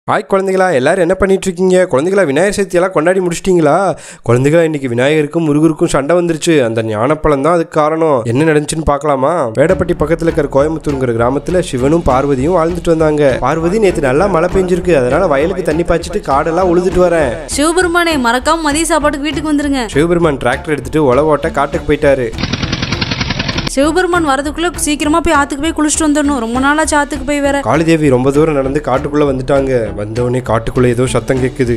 Hi குழந்தைகளா எல்லாரும் என்ன பண்ணிட்டு இருக்கீங்க குழந்தைகளா விநாயகர் சதுர்த்தி எல்லாம் கொண்டாடி முடிச்சிட்டீங்களா குழந்தைகளா இன்னைக்கு விநாயகருக்கும் முருகருக்கும் சண்டை வந்துருச்சு அந்த ஞானப்பழம் தான் அதுக்கு காரணம் என்ன நடந்துச்சுன்னு பார்க்கலாமா வேடப்பட்டி பக்கத்துல இருக்கிற கோயம்புத்தூருங்கிற கிராமத்துல சிவனும் பார்வதியும் வாழ்ந்துட்டு வந்தாங்க பார்வதி நேத்து நல்லா மழை பெஞ்சிருக்கு அதனால வயலுக்கு தண்ணி பாய்ச்சிட்டு காடெல்லாம் உழுதுட்டு வரேன் சிவபெருமானே மறக்காம மதிய சாப்பாட்டுக்கு வீட்டுக்கு வந்துருங்க சிவபெருமான் டிராக்டர் எடுத்துட்டு உழவு ஓட்ட காட்டுக்கு போயிட்டாரு சிவபெருமான் வரதுக்குள்ள சீக்கிரமா போய் ஆத்துக்கு போய் குளிச்சுட்டு வந்துடணும் ரொம்ப நாளாச்சு ஆத்துக்கு போய் வேற காளிதேவி ரொம்ப தூரம் நடந்து காட்டுக்குள்ள வந்துட்டாங்க வந்தவொடனே காட்டுக்குள்ள ஏதோ சத்தம் கேட்குது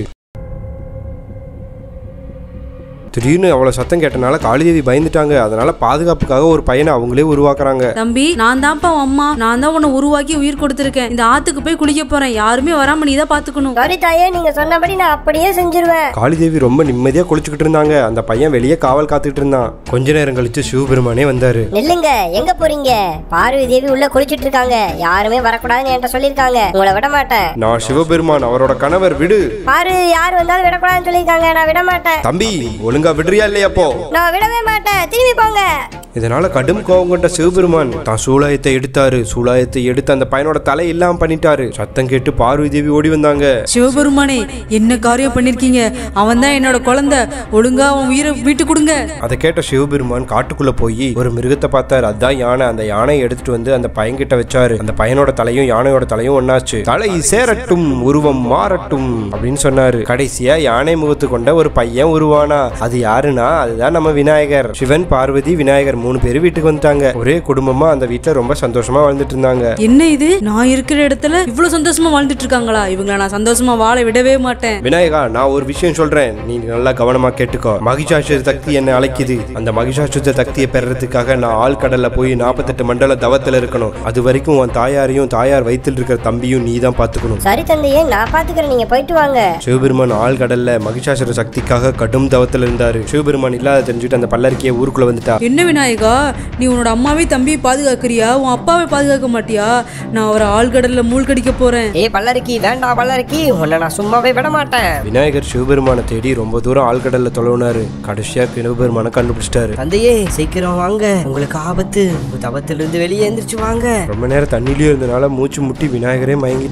திடீர்னு அவ்வளோ சத்தம் கேட்டனால காளிதேவி பயந்துட்டாங்க அதனால பாதுகாப்புக்காக ஒரு பையனை அவங்களே உருவாக்குறாங்க தம்பி நான் தான்ப்பா உன் அம்மா நான் தான் உன்னை உருவாக்கி உயிர் கொடுத்துருக்கேன் இந்த ஆத்துக்கு போய் குளிக்க போறேன் யாருமே வராம நீ தான் பாத்துக்கணும் சாரி தாயே நீங்க சொன்னபடி நான் அப்படியே செஞ்சிருவேன் காளிதேவி ரொம்ப நிம்மதியாக குளிச்சுக்கிட்டு இருந்தாங்க அந்த பையன் வெளியே காவல் காத்துக்கிட்டு இருந்தான் கொஞ்ச நேரம் கழிச்சு சிவபெருமானே வந்தாரு நில்லுங்க எங்க போறீங்க பார்வதி தேவி உள்ள குளிச்சிட்டு இருக்காங்க யாருமே வரக்கூடாதுன்னு என்கிட்ட சொல்லிருக்காங்க உங்களை விட மாட்டேன் நான் சிவபெருமான் அவரோட கணவர் விடு பாரு யார் வந்தாலும் விடக்கூடாதுன்னு சொல்லிருக்காங்க நான் விட மாட்டேன் தம்பி ஒழுங்கா விடுறியா இல்லையா போ நான் விடவே மாட்டேன் திரும்பி போங்க இதனால கடும் கோபம் கொண்ட சிவபெருமான் தான் சூலாயத்தை எடுத்தாரு சூலாயத்தை எடுத்து அந்த பையனோட தலை இல்லாம பண்ணிட்டாரு சத்தம் கேட்டு பார்வதி தேவி ஓடி வந்தாங்க சிவபெருமானே என்ன காரியம் பண்ணிருக்கீங்க அவன் தான் என்னோட குழந்தை ஒழுங்கா அவன் உயிரை வீட்டு கொடுங்க அதை கேட்ட சிவபெருமான் காட்டுக்குள்ள போய் ஒரு மிருகத்தை பார்த்தாரு அதான் யானை அந்த யானையை எடுத்துட்டு வந்து அந்த பையன்கிட்ட வச்சாரு அந்த பையனோட தலையும் யானையோட தலையும் ஒன்னாச்சு தலை சேரட்டும் உருவம் மாறட்டும் அப்படின்னு சொன்னாரு கடைசியா யானை முகத்து கொண்ட ஒரு பையன் உருவானா அது யாருன்னா அதுதான் நம்ம விநாயகர் சிவன் பார்வதி விநாயகர் மூணு பேர் வீட்டுக்கு வந்துட்டாங்க ஒரே குடும்பமா அந்த வீட்டுல ரொம்ப சந்தோஷமா வாழ்ந்துட்டு இருந்தாங்க என்ன இது நான் இருக்கிற இடத்துல இவ்வளவு சந்தோஷமா வாழ்ந்துட்டு இருக்காங்களா இவங்கள நான் சந்தோஷமா வாழ விடவே மாட்டேன் விநாயகா நான் ஒரு விஷயம் சொல்றேன் நீ நல்லா கவனமா கேட்டுக்கோ மகிஷாசுர சக்தி என்ன அழைக்குது அந்த மகிஷாசுர சக்தியை பெறறதுக்காக நான் ஆழ்கடல்ல போய் நாற்பத்தெட்டு மண்டல தவத்துல இருக்கணும் அது வரைக்கும் உன் தாயாரையும் தாயார் வயித்துல இருக்கிற தம்பியும் நீ தான் பாத்துக்கணும் சரி தந்தையே நான் பாத்துக்கிறேன் நீங்க போயிட்டு வாங்க சிவபெருமான் ஆழ்கடல்ல மகிஷாசுர சக்திக்காக கடும் தவத்துல இருந்தாரு சிவபெருமான் இல்லாத தெரிஞ்சுட்டு அந்த பல்லருக்கிய ஊருக்குள்ள வந்துட்டா என்ன விநாயகா நீ உன்னோட அம்மாவே தம்பியை பாதுகாக்கிறியா உன் அப்பாவை பாதுகாக்க மாட்டியா நான் அவரை ஆழ்கடல்ல மூழ்கடிக்க போறேன் ஏய் பல்லரிக்கி வேண்டாம் பல்லரிக்கி உன்னை நான் சும்மாவே விட மாட்டேன் விநாயகர் சிவபெருமானை தேடி ரொம்ப தூரம் ஆழ்கடல்ல தொலைவினாரு கடைசியா சிவபெருமானை கண்டுபிடிச்சிட்டாரு தந்தையே சீக்கிரம் வாங்க உங்களுக்கு ஆபத்து உங்க தவத்திலிருந்து வெளியே எந்திரிச்சு வாங்க ரொம்ப நேரம் தண்ணிலேயே இருந்தனால மூச்சு முட்டி விநாயகரே மயங்கி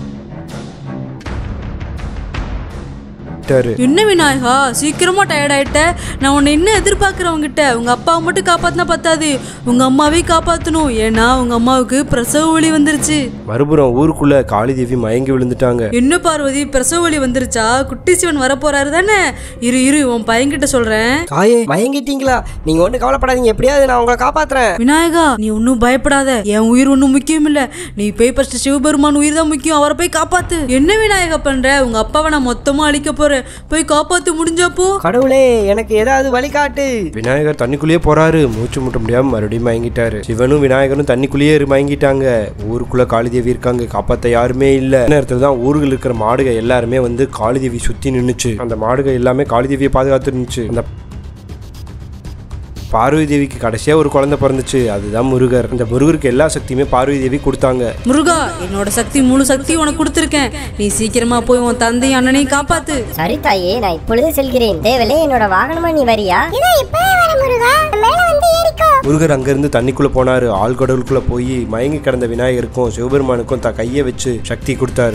விட்டாரு. என்ன விநாயகா சீக்கிரமா டயர்ட் ஆயிட்ட நான் உன்னை என்ன எதிர்பார்க்கிறேன் உங்ககிட்ட உங்க அப்பாவை மட்டும் காப்பாத்தினா பத்தாது உங்க அம்மாவையும் காப்பாத்தணும் ஏன்னா உங்க அம்மாவுக்கு பிரசவ வலி வந்துருச்சு மறுபுறம் ஊருக்குள்ள காளிதேவி மயங்கி விழுந்துட்டாங்க என்ன பார்வதி பிரசவ வலி வந்துருச்சா குட்டி சிவன் வரப்போறாரு தானே இரு இரு உன் பையன்கிட்ட சொல்றேன் தாயே மயங்கிட்டீங்களா நீங்க ஒண்ணு கவலைப்படாதீங்க எப்படியாவது நான் உங்களை காப்பாத்துறேன் விநாயகா நீ ஒன்றும் பயப்படாத என் உயிர் ஒன்றும் முக்கியம் இல்ல நீ போய் ஃபர்ஸ்ட் சிவபெருமான் உயிர் தான் முக்கியம் அவரை போய் காப்பாத்து என்ன விநாயகா பண்ற உங்க அப்பாவை நான் மொத்தமா அழிக்க போறேன் போய் காப்பாத்து முடிஞ்சாப்போ கடவுளே எனக்கு ஏதாவது வழிகாட்டு விநாயகர் தண்ணிக்குள்ளேயே போறாரு மூச்சு முட்ட முடியாம மறுபடியும் மயங்கிட்டாரு சிவனும் விநாயகரும் தண்ணிக்குள்ளேயே இரு மயங்கிட்டாங்க ஊருக்குள்ள காளிதேவி இருக்காங்க காப்பாத்த யாருமே இல்ல நேரத்துல தான் ஊருக்குள்ள இருக்கிற மாடுக எல்லாருமே வந்து காளிதேவி சுத்தி நின்னுச்சு அந்த மாடுக எல்லாமே காளிதேவியை பாதுகாத்து நின்னுச்சு அந்த பார்வதி தேவிக்கு கடைசியா ஒரு குழந்தை பிறந்துச்சு அதுதான் முருகர் இந்த முருகருக்கு எல்லா சக்தியுமே பார்வதி தேவி கொடுத்தாங்க முருகா என்னோட சக்தி முழு சக்தி உனக்கு கொடுத்துருக்கேன் நீ சீக்கிரமா போய் உன் தந்தையும் அண்ணனையும் காப்பாத்து சரி தாயே நான் இப்பொழுது செல்கிறேன் தேவலே என்னோட வாகனமா நீ வரியா முருகர் அங்கிருந்து தண்ணிக்குள்ள போனாரு ஆழ்கடலுக்குள்ள போய் மயங்கி கிடந்த விநாயகருக்கும் சிவபெருமானுக்கும் த கையை வச்சு சக்தி கொடுத்தாரு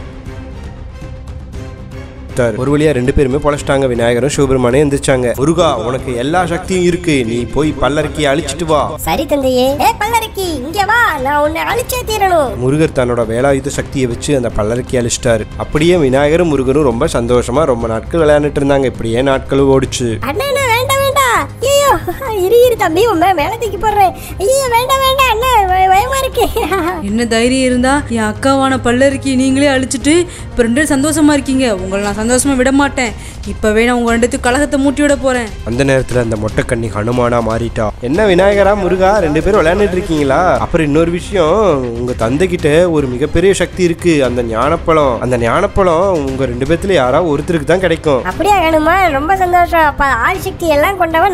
கொடுத்தாரு. ஒரு வழியா ரெண்டு பேருமே பொழைச்சிட்டாங்க விநாயகரும் சிவபெருமானே எந்திரிச்சாங்க முருகா உனக்கு எல்லா சக்தியும் இருக்கு நீ போய் பல்லறக்கி அழிச்சிட்டு வா சரி தந்தையே ஏ பல்லரக்கி இங்க வா நான் உன்னை அழிச்சே தீரணும் முருகர் தன்னோட வேலாயுத சக்தியை வச்சு அந்த பல்லறக்கி அழிச்சிட்டாரு அப்படியே விநாயகரும் முருகரும் ரொம்ப சந்தோஷமா ரொம்ப நாட்கள் விளையாண்டுட்டு இருந்தாங்க இப்படியே நாட்கள் ஓடிச்சு அண்ணா அண்ணா வேண்டாம் வேண்டாம் ஐயோ இரு இரு தம்பி உன் மேல மேல தூக்கி போடுறேன் ஐயோ வேண்டாம் வேண்டாம் அண்ணா பய- பயமா இருக்கு என்ன தைரியம் இருந்தா என் அக்காவான பல்லருக்கி நீங்களே அழிச்சிட்டு இப்போ ரெண்டு பேரும் சந்தோஷமா இருக்கீங்க உங்களை நான் சந்தோஷமா விட மாட்டேன் இப்பவே நான் உங்க ரெண்டுத்துக்கு கழகத்தை மூட்டி விட போறேன் அந்த நேரத்துல அந்த மொட்டைக்கண்ணி ஹனுமானா மாறிட்டா என்ன விநாயகரா முருகா ரெண்டு பேரும் விளையாண்டுட்டு இருக்கீங்களா அப்புறம் இன்னொரு விஷயம் உங்க தந்தை கிட்ட ஒரு மிகப்பெரிய சக்தி இருக்கு அந்த ஞானப்பழம் அந்த ஞானப்பழம் உங்க ரெண்டு பேத்துல யாரா ஒருத்தருக்கு தான் கிடைக்கும் அப்படியா வேணுமா ரொம்ப சந்தோஷம் அப்ப ஆள் சக்தி எல்லாம் கொண்டவன் நான் தான்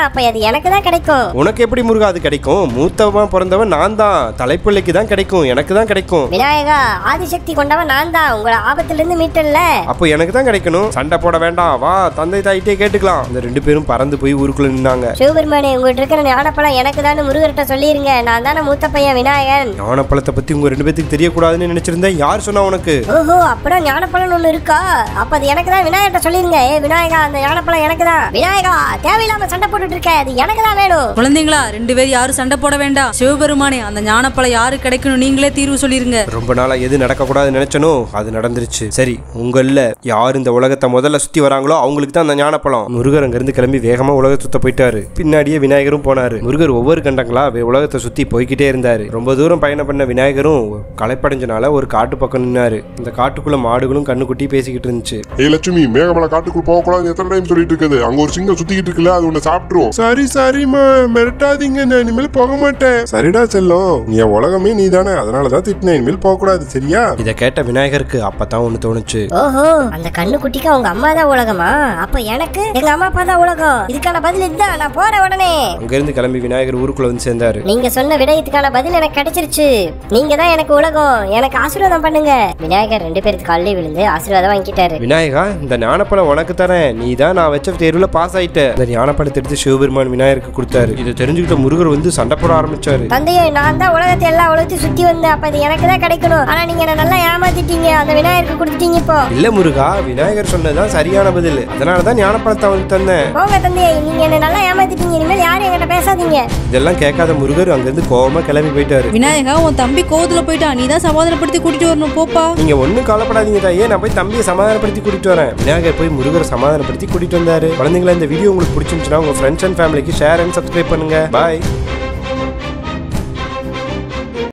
அப்ப அது எனக்கு தான் கிடைக்கும் உனக்கு எப்படி முருகா அது கிடைக்கும் மூத்தவன் பிறந்தவன் நான் தான் தலைப்பிள்ளைக்கு தான் கிடைக்கும் எனக்கு தான் கிடைக்கும் விநாயகா ஆதிசக்தி கொண்டவன் நான் தான் உங்களை ஆபத்துல இருந்து மீட்டல்ல அப்போ எனக்கு தான் கிடைக்கணும் சண்டை போட வேண்டாம் வா தந்தை தாயிட்டே கேட்டுக்கலாம் இந்த ரெண்டு பேரும் பறந்து போய் ஊருக்குள்ள நின்னாங்க சிவபெருமானே உங்கள்கிட்ட இருக்கிற ஞானப்பழம் எனக்கு தான் முருகர்கிட்ட சொல்லிருங்க நான் தானே மூத்த பையன் விநாயகன் ஞானப்பழத்தை பத்தி உங்க ரெண்டு பேத்துக்கு தெரியக்கூடாதுன்னு நினைச்சிருந்தேன் யார் சொன்னா உனக்கு ஓஹோ அப்பதான் ஞானப்பழம் ஒண்ணு இருக்கா அப்ப அது எனக்கு தான் விநாயகர்ட்ட சொல்லிருங்க ஏ விநாயகா அந்த ஞானப்பழம் எனக்கு தான் விநாயகா தேவையில்லாம சண்டை போட்டுட்டு இருக்க அது எனக்கு தான் வேணும் குழந்தைங்களா ரெண்டு பேரும் யாரும் சண்டை போட வேண்டாம் சிவபெருமானே அந்த ஞானப்பழம் யாரு கிடைக்கணும் நீங்களே தீர்வு சொல்லிருங்க ரொம்ப நாளா எது நடக்கக்கூடாதுன்னு நினைச்சனோ அது நடந்துருச்சு சரி உங்கள யார் இந்த உலகத்தை முதல்ல சுத்தி வராங்களோ அவங்களுக்கு தான் அந்த ஞானப்பழம் முருகர் அங்கிருந்து கிளம்பி வேகமா உலகத்தை சுத்த போயிட்டாரு பின்னாடியே விநாயகரும் போனாரு முருகர் ஒவ்வொரு கண்டங்களா வே- உலகத்தை சுத்தி போய்கிட்டே இருந்தாரு ரொம்ப தூரம் பயணம் பண்ண விநாயகரும் களைப்படைஞ்சனால ஒரு காட்டு பக்கம் நின்னாரு இந்த காட்டுக்குள்ள மாடுகளும் கண்ணுக்குட்டி பேசிக்கிட்டு இருந்துச்சு ஏய் லட்சுமி மேகமலை காட்டுக்குள் போகக்கூடாதுன்னு எத்தனை டைம் சொல்லிட்டு இருக்குது அங்க ஒரு சிங்கம் சுத்திக்கிட்டு இருக்குல்ல அது உன்னை சாப்பிட்டுரும் சரி சரிம்மா மிரட்டாதீங்க நான் இனிமேல் போக மாட்டேன் சரிடா செல்லம் என் உலகமே நீ தானே அதனால தான் திட்டினேன் இனிமேல் போக கூடாது சரியா இதை கேட்ட விநாயகருக்கு அப்பதான் ஒண்ணு தோணுச்சு ஓஹோ அந்த கண்ணு குட்டிக்கு அவங்க அம்மா தான் உலகமா அப்ப எனக்கு எங்க அம்மா அப்பா தான் உலகம் இதுக்கான பதில் இதுதான் நான் போற உடனே அங்கிருந்து கிளம்பி விநாயகர் ஊருக்குள்ள வந்து சேர்ந்தாரு நீங்க சொன்ன விடயத்துக்கான பதில் எனக்கு கிடைச்சிருச்சு நீங்க தான் எனக்கு உலகம் எனக்கு ஆசீர்வாதம் பண்ணுங்க விநாயகர் ரெண்டு பேருக்கு காலையில விழுந்து ஆசீர்வாதம் வாங்கிட்டாரு விநாயகா இந்த ஞானப்பழம் உனக்கு தரேன் நீ தான் நான் வச்ச தேர்வுல பாஸ் ஆயிட்ட இந்த ஞானப்பழத்தை எடுத்து சிவபெருமான் விநாயகருக்கு கொடுத்தாரு இதை தெரிஞ்சுக்கிட்ட முருகர் வந்து சண்டை போட ஆரம்பிச்சாரு தந்தையே நான் தான் உலகத்தை எல்லா உலகத்தையும் சுத்தி வந்தேன் அப்ப இது எனக்கு தான் கிடைக்கணும் ஆனா நீங்க என்ன நல்லா ஏமாத்திட்டீங்க அந்த விநாயகருக்கு கொடுத்துட்டீங்க இப்போ இல்ல முருகா விநாயகர் சொன்னதுதான் சரியான பதில் அதனால தான் ஞானப்பழத்தை அவனுக்கு தந்தேன் போங்க தந்தையே நீங்க என்ன நல்லா ஏமாத்திட்டீங்க இனிமேல் யாரும் என்கிட்ட பேசாதீங்க இதெல்லாம் கேட்காத முருகர் அங்கிருந்து கோவமா கிளம்பி போயிட்டாரு விநாயகா உன் தம்பி கோவத்துல போயிட்டான் நீ தான் சமாதானப்படுத்தி கூட்டிட்டு வரணும் போப்பா நீங்க ஒண்ணும் கவலைப்படாதீங்க தாயே நான் போய் தம்பியை சமாதானப்படுத்தி கூட்டிட்டு வரேன் விநாயகர் போய் முருகரை சமாதானப்படுத்தி கூட்டிட்டு வந்தாரு குழந்தைங்களா இந்த வீடியோ உங்களுக்கு பிடிச்சிருந்துச்சுன்னா உங்க ஃப்ரெண்ட்ஸ் அண்ட் ஃபேமிலிக்கு ஷேர் அண்ட் சப்ஸ்கிரைப் பண்ணுங்க பாய்